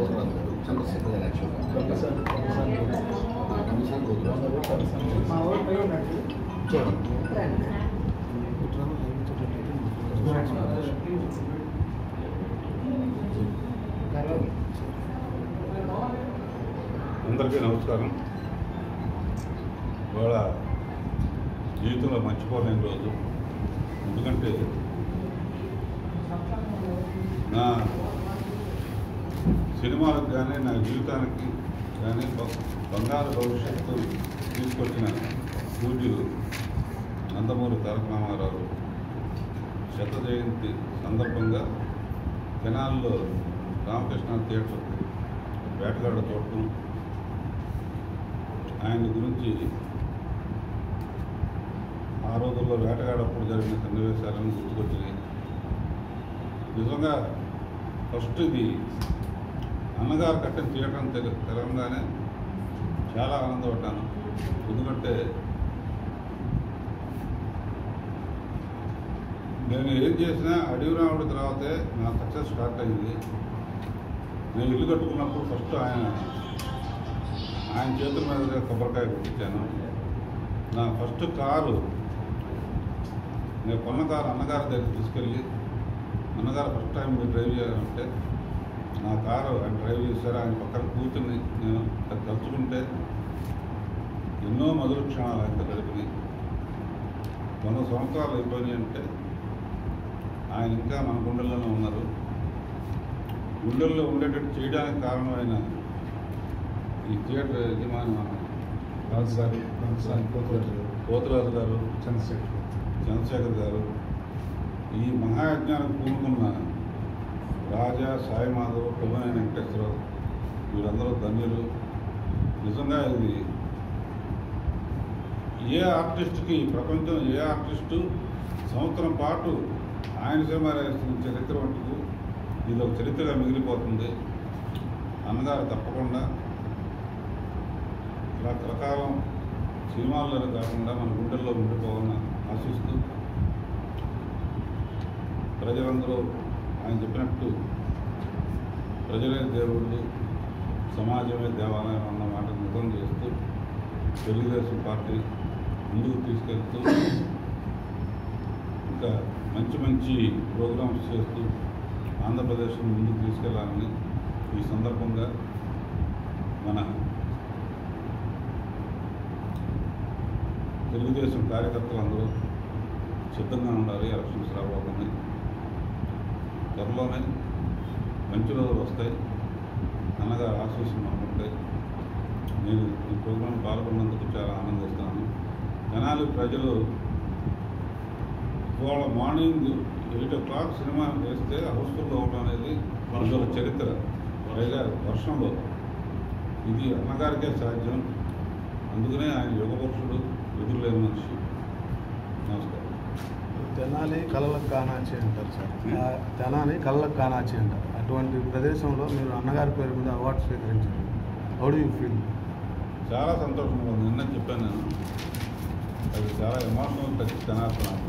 గోత్రాలు గారు చంద్రశేఖర్ గారు యాక్చువల్గా కమిషన్ గోత్రాలు అందరికీ నమస్కారం ఇవాళ జీవితంలో మర్చిపోలేని రోజు ఎందుకంటే నా సినిమాలకు కానీ నా జీవితానికి కానీ బ- బంగారు భవిష్యత్తు తీసుకొచ్చిన పూజ్యులు నందమూరి తారక రామారావు శత జయంతి సందర్భంగా తెనాల్లో రామకృష్ణ థియేటర్ వేటగాడ చూడటం ఆయన గురించి ఆ రోజుల్లో వేటగాడప్పుడు జరిగిన సన్నివేశాలను గుర్తుకొచ్చినాయి నిజంగా ఫస్ట్ ఇది అన్నగారు కట్టిన థియేటర్ అని తెల తెలంగానే చాలా ఆనందపడ్డాను ఎందుకంటే నేను ఏం చేసినా అడవి రాముడి తర్వాతే నా సక్సెస్ స్టార్ట్ అయింది నేను ఇల్లు కట్టుకున్నప్పుడు ఫస్ట్ ఆయన ఆయన చేతుల మీద కొబ్బరికాయ కొట్టించాను నా ఫస్ట్ కారు నేను కొన్న కారు అన్నగారి దగ్గర తీసుకెళ్ళి అన్నగారు ఫస్ట్ టైం మీరు డ్రైవ్ చేయాలంటే నా కారు ఆయన డ్రైవ్ చేశారు ఆయన పక్కన కూర్చుని నేను అది తలుచుకుంటే ఎన్నో మధుర క్షణాలు ఆయనతో గడిపినాయి వంద సంవత్సరాలు అయిపోయినాయి అంటే ఆయన ఇంకా మన గుండెల్లోనే ఉన్నారు గుండెల్లో ఉండేటట్టు చేయడానికి కారణమైన ఈ థియేటర్ యజమాని మన రాజు గారు పోతురాజు గారు చంద్రశేఖర్ చంద్రశేఖర్ గారు ఈ మహాయజ్ఞానికి పూనుకున్న రాజా సాయి మాధవ్ పిల్లనైన వెంకటేశ్వరరావు వీరందరూ ధన్యులు నిజంగా ఇది ఏ ఆర్టిస్ట్కి ప్రపంచం ఏ ఆర్టిస్టు సంవత్సరం పాటు ఆయన సినిమా రాసిన చరిత్ర వంటిది ఇది ఒక చరిత్రగా మిగిలిపోతుంది అన్నగారు తప్పకుండా ఇలా కలకాలం సినిమాల్లో కాకుండా మన గుండెల్లో ఉండిపోవాలని ఆశిస్తూ ప్రజలందరూ ఆయన చెప్పినట్టు ప్రజలే దేవుళ్ళు సమాజమే దేవాలయం అన్న మాట నిజం చేస్తూ తెలుగుదేశం పార్టీ ముందుకు తీసుకెళ్తూ ఇంకా మంచి మంచి ప్రోగ్రామ్స్ చేస్తూ ఆంధ్రప్రదేశ్ను ముందుకు తీసుకెళ్లాలని ఈ సందర్భంగా మన తెలుగుదేశం కార్యకర్తలందరూ సిద్ధంగా ఉండాలి ఎలక్షన్స్ రాబోతున్నాయి త్వరలోనే మంచి రోజులు వస్తాయి అన్నగా ఆశీస్సులు మనకుంటాయి నేను ఈ ప్రోగ్రాం పాల్గొన్నందుకు చాలా ఆనందిస్తాను జనాలు ప్రజలు ఇవాళ మార్నింగ్ ఎయిట్ ఓ క్లాక్ సినిమా వేస్తే హౌస్ఫుల్ అవ్వడం అనేది ఒక చరిత్ర పైగా వర్షంలో ఇది అన్నగారికే సాధ్యం అందుకనే ఆయన యుగపురుషుడు ఎదురులేని మనిషి నమస్కారం తెనాలి కళ్ళకు కానాచి అంటారు సార్ ఆ తెనాలి కళ్ళకు కానాచి అంటారు అటువంటి ప్రదేశంలో మీరు అన్నగారి పేరు మీద అవార్డు స్వీకరించారు హౌ డూ యూ ఫీల్ చాలా సంతోషంగా ఉంది నిన్న చెప్పాను నేను అది చాలా ఎమోషనల్ టచ్ తినాల్సిన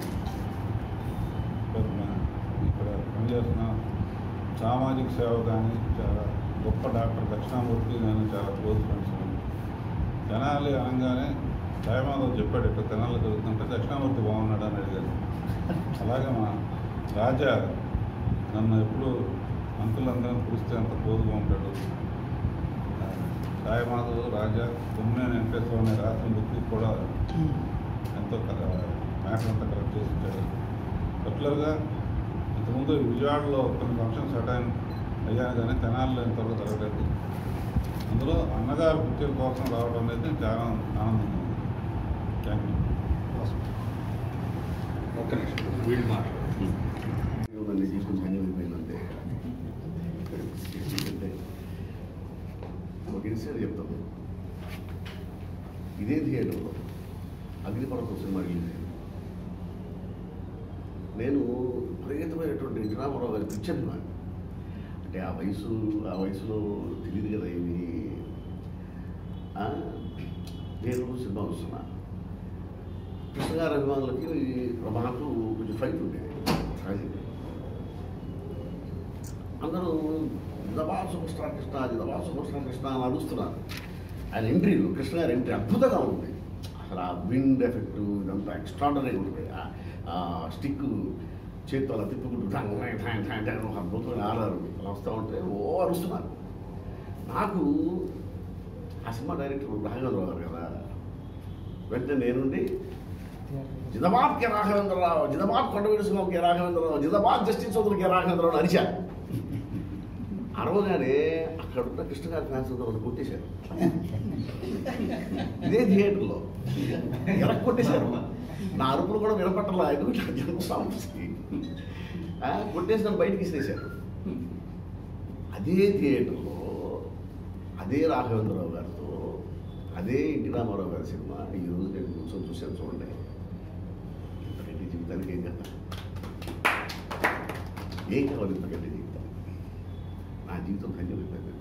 ఇక్కడ పనిచేస్తున్న సామాజిక సేవ కానీ చాలా గొప్ప డాక్టర్ దక్షిణామూర్తి నేను చాలా క్లోజ్ ఫ్రెండ్స్ తెనాలి అనగానే సాయిమాధవ్ చెప్పాడు ఇక్కడ తెనాలి జరుగుతుంటే దక్షిణామూర్తి బాగున్నాడు అని అడిగాను అలాగే మా రాజా నన్ను ఎప్పుడు అంకులందరినీ పిలిస్తే అంత క్లోజ్గా ఉంటాడు సాయిమాధవ్ రాజా గుమ్మేని వెంకటేశ్వర అనే రాసిన బుక్ కూడా ఎంతో మ్యాటర్ అంతా కరెక్ట్ చేసి ఇచ్చాడు పర్టికులర్గా ఇంతకుముందు విజయవాడలో కొన్ని ఫంక్షన్స్ అటెండ్ అయ్యాను కానీ తెనాలిలో ఇంతవరకు జరగలేదు అందులో అన్నగారు పిక్చర్ కోసం రావడం అనేది చాలా ఆనందంగా ఉంది థ్యాంక్ యూ ఒక్క నిమిషం వీళ్ళు మాట్లాడు నన్ను తీసుకుని పని అయిపోయిందంటే ఎందుకంటే ఒక ఇన్సిడెంట్ చెప్తాను ఇదే థియేటర్లో అగ్నిపర్వతం సినిమా రిలీజ్ అయింది నేను విపరీతమైనటువంటి ఎన్టీ రామారావు గారి పిక్చర్ నాకు అంటే ఆ వయసు ఆ వయసులో తెలియదు కదా ఏమి ఆ, నేను సినిమా వస్తున్నా కృష్ణ గారి అభిమానులకి మాకు కొంచెం ఫైట్ ఉండేది అది అందరూ జిందాబాద్ సూపర్ స్టార్ కృష్ణ జిందాబాద్ సూపర్ స్టార్ కృష్ణ అని అరుస్తున్నారు ఆయన ఎంట్రీలు కృష్ణ గారి ఎంట్రీ అద్భుతంగా ఉంది అసలు ఆ విండ్ ఎఫెక్ట్ ఇదంతా ఎక్స్ట్రాడనరీ ఉంటుంది ఆ- ఆ స్టిక్ చేతితో అలా తిప్పుకుంటూ ఠాంగ్ ఠాంగ్ ఠాంగ్ ఠాంగ్ ఠాంగ్ ఒక అద్భుతమైన ఆడారు అలా వస్తూ ఉంటే ఓ అరుస్తున్నారు నాకు ఆ సినిమా డైరెక్టర్ రాఘవేంద్రరావు గారు కదా వెంటనే నేనుండి జిందాబాద్ కే రాఘవేంద్రరావు జిందాబాద్ కొండవీడు సింహం కే రాఘవేంద్రరావు జిందాబాద్ జస్టిస్ చౌదరి కే రాఘవేంద్రరావు అని అరిచారు అరవగానే అక్కడ ఉన్న కృష్ణ గారి ఫ్యాన్స్ అందరూ వాళ్ళు కొట్టేశారు ఇదే థియేటర్లో ఎలా కొట్టేశారు నా అరుపులు కూడా వినపట్టలా ఎందుకంటే జనం సౌండ్స్కి ఆ, కొట్టేసి నన్ను బయటికి ఇసిరేశారు అదే థియేటర్లో అదే రాఘవేంద్రరావు గారితో అదే ఎన్టీ రామారావు గారి సినిమా ఈ రోజు నేను కూర్చొని చూశాను చూడండి ఇంతకంటే జీవితానికి ఏం కదా ఏం కావాలి ఇంతకంటే జీవితం నా జీవితం ధన్యమైపోయింది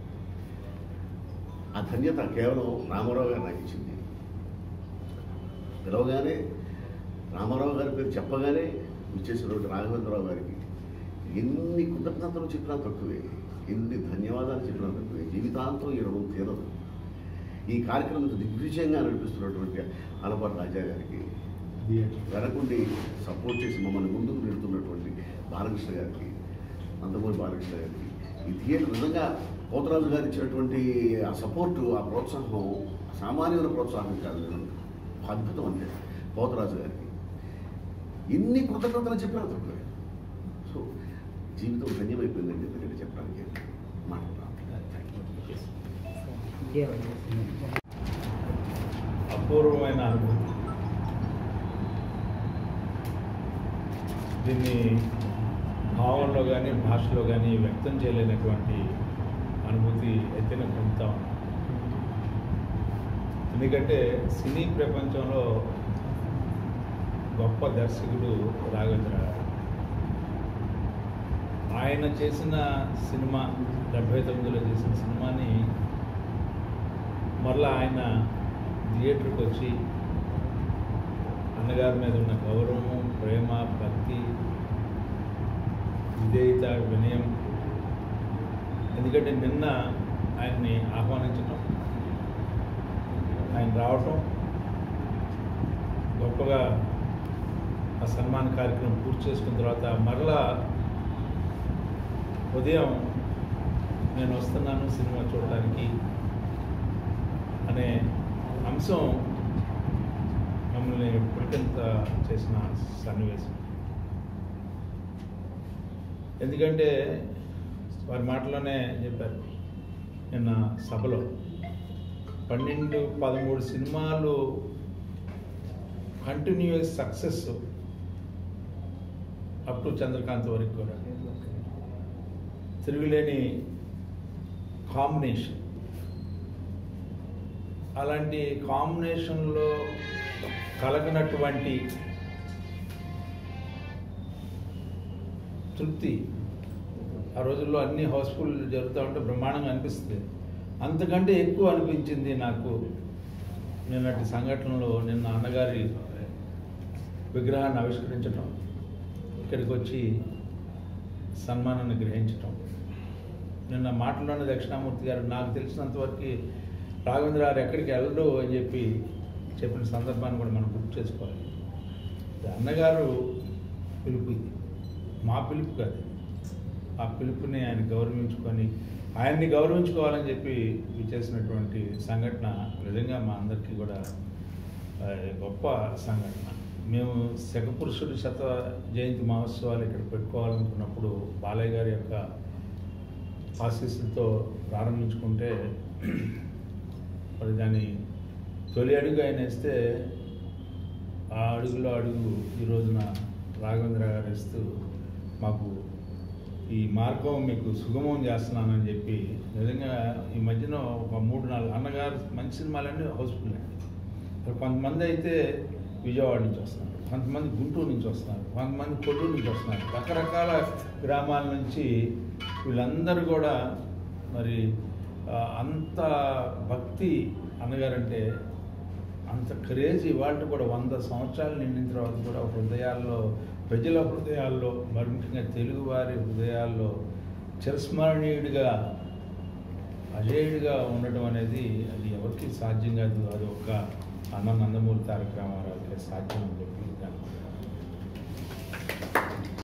ఆ ధన్యత కేవలం రామారావు గారు నాకు ఇచ్చింది పిలవగానే రామారావు గారి పేరు చెప్పగానే విచ్చేసినటువంటి రాఘవేంద్రరావు గారికి ఎన్ని కృతజ్ఞతలు చెప్పినా తక్కువే ఎన్ని ధన్యవాదాలు చెప్పినా తక్కువే జీవితాంతం ఈ రుణం తీరదు ఈ కార్యక్రమం దిగ్విజయంగా నడిపిస్తున్నటువంటి అలపాటి రాజా గారికి వెనకుండి సపోర్ట్ చేసి మమ్మల్ని ముందుకు నెడుతున్నటువంటి బాలకృష్ణ గారికి నందమూరి బాలకృష్ణ గారికి ఈ థియేటర్ నిజంగా పోతరాజు గారు ఇచ్చినటువంటి ఆ సపోర్టు ఆ ప్రోత్సాహం సామాన్యమైన ప్రోత్సాహం కాదు అద్భుతం అంతే పోతరాజు గారికి ఎన్ని కృతజ్ఞతలు చెప్పినా తక్కువే సో జీవితం ధన్యమైపోయిందని ఎందుకంటే చెప్పడానికి మాట్లాడాలి అపూర్వమైన అనుభూతి దీన్ని భావంలో కానీ భాషలో కానీ వ్యక్తం చేయలేనటువంటి అనుభూతి అయితే నేను పొందుతా ఉన్నాను ఎందుకంటే సినీ ప్రపంచంలో గొప్ప దర్శకుడు రాఘవేంద్ర గారు ఆయన చేసిన సినిమా డెబ్భై తొమ్మిదిలో చేసిన సినిమాని మరలా ఆయన థియేటర్కి వచ్చి అన్నగారి మీద ఉన్న గౌరవం ప్రేమ భక్తి విధేయత వినయం ఎందుకంటే నిన్న ఆయన్ని ఆహ్వానించటం ఆయన రావటం గొప్పగా ఆ సన్మాన కార్యక్రమం పూర్తి చేసుకున్న తర్వాత మరలా ఉదయం నేను వస్తున్నాను సినిమా చూడడానికి అనే అంశం మమ్మల్ని పురికంత చేసిన సన్నివేశం ఎందుకంటే వారి మాటలోనే చెప్పారు నిన్న సభలో పన్నెండు పదమూడు సినిమాలు continuous success up to Chandrakanth వరకు కూడా తిరుగులేని కాంబినేషన్ అలాంటి కాంబినేషన్లో కలగనటువంటి తృప్తి ఆ రోజుల్లో అన్ని హౌస్ఫుల్ జరుగుతూ ఉంటే బ్రహ్మాండంగా అనిపిస్తుంది అంతకంటే ఎక్కువ అనిపించింది నాకు నిన్నటి సంఘటనలో నిన్న అన్నగారి విగ్రహాన్ని ఆవిష్కరించడం ఇక్కడికి వచ్చి సన్మానాన్ని గ్రహించటం నిన్న మాటలోనే దక్షిణామూర్తి గారు నాకు తెలిసినంతవరకు రాఘవేంద్ర గారు ఎక్కడికి వెళ్ళడు అని చెప్పి చెప్పిన సందర్భాన్ని కూడా మనం గుర్తు చేసుకోవాలి ఇది అన్నగారు పిలుపు ఇది మా పిలుపు కాదు ఆ పిలుపుని ఆయన గౌరవించుకొని ఆయన్ని గౌరవించుకోవాలని చెప్పి చేసినటువంటి సంఘటన నిజంగా మా అందరికీ కూడా ఆ, గొప్ప సంఘటన మేము శకపురుషుడి శత జయంతి మహోత్సవాలు ఇక్కడ పెట్టుకోవాలనుకున్నప్పుడు బాలయ్య గారి యొక్క ఆశీస్సులతో ప్రారంభించుకుంటే మరి దాన్ని తొలి అడుగు ఆయన వేస్తే ఆ అడుగులో అడుగు ఈ రోజున రాఘవేంద్ర గారు ఇస్తూ మాకు ఈ మార్గం మీకు సుగమం చేస్తున్నానని చెప్పి నిజంగా ఈ మధ్యన ఒక మూడు నాలుగు అన్నగారు మంచి సినిమాలన్నీ హౌస్ఫుల్ అండి మరి కొంతమంది అయితే విజయవాడ నుంచి వస్తున్నారు కొంతమంది గుంటూరు నుంచి వస్తున్నారు కొంతమంది కొల్లూరు నుంచి వస్తున్నారు రకరకాల గ్రామాల నుంచి వీళ్ళందరూ కూడా మరి ఆ, అంత భక్తి అన్నగారంటే అంత క్రేజీ వాళ్ళు కూడా వంద సంవత్సరాలు నిండిన తర్వాత కూడా హృదయాల్లో ప్రజల హృదయాల్లో మరి ముఖ్యంగా తెలుగువారి హృదయాల్లో చిరస్మరణీయుడిగా అజేయుడిగా ఉండటం అనేది అది ఎవరికి సాధ్యం కాదు అది ఒక్క అన్న నందమూరి తారక రామారావుకే సాధ్యం అని చెప్పి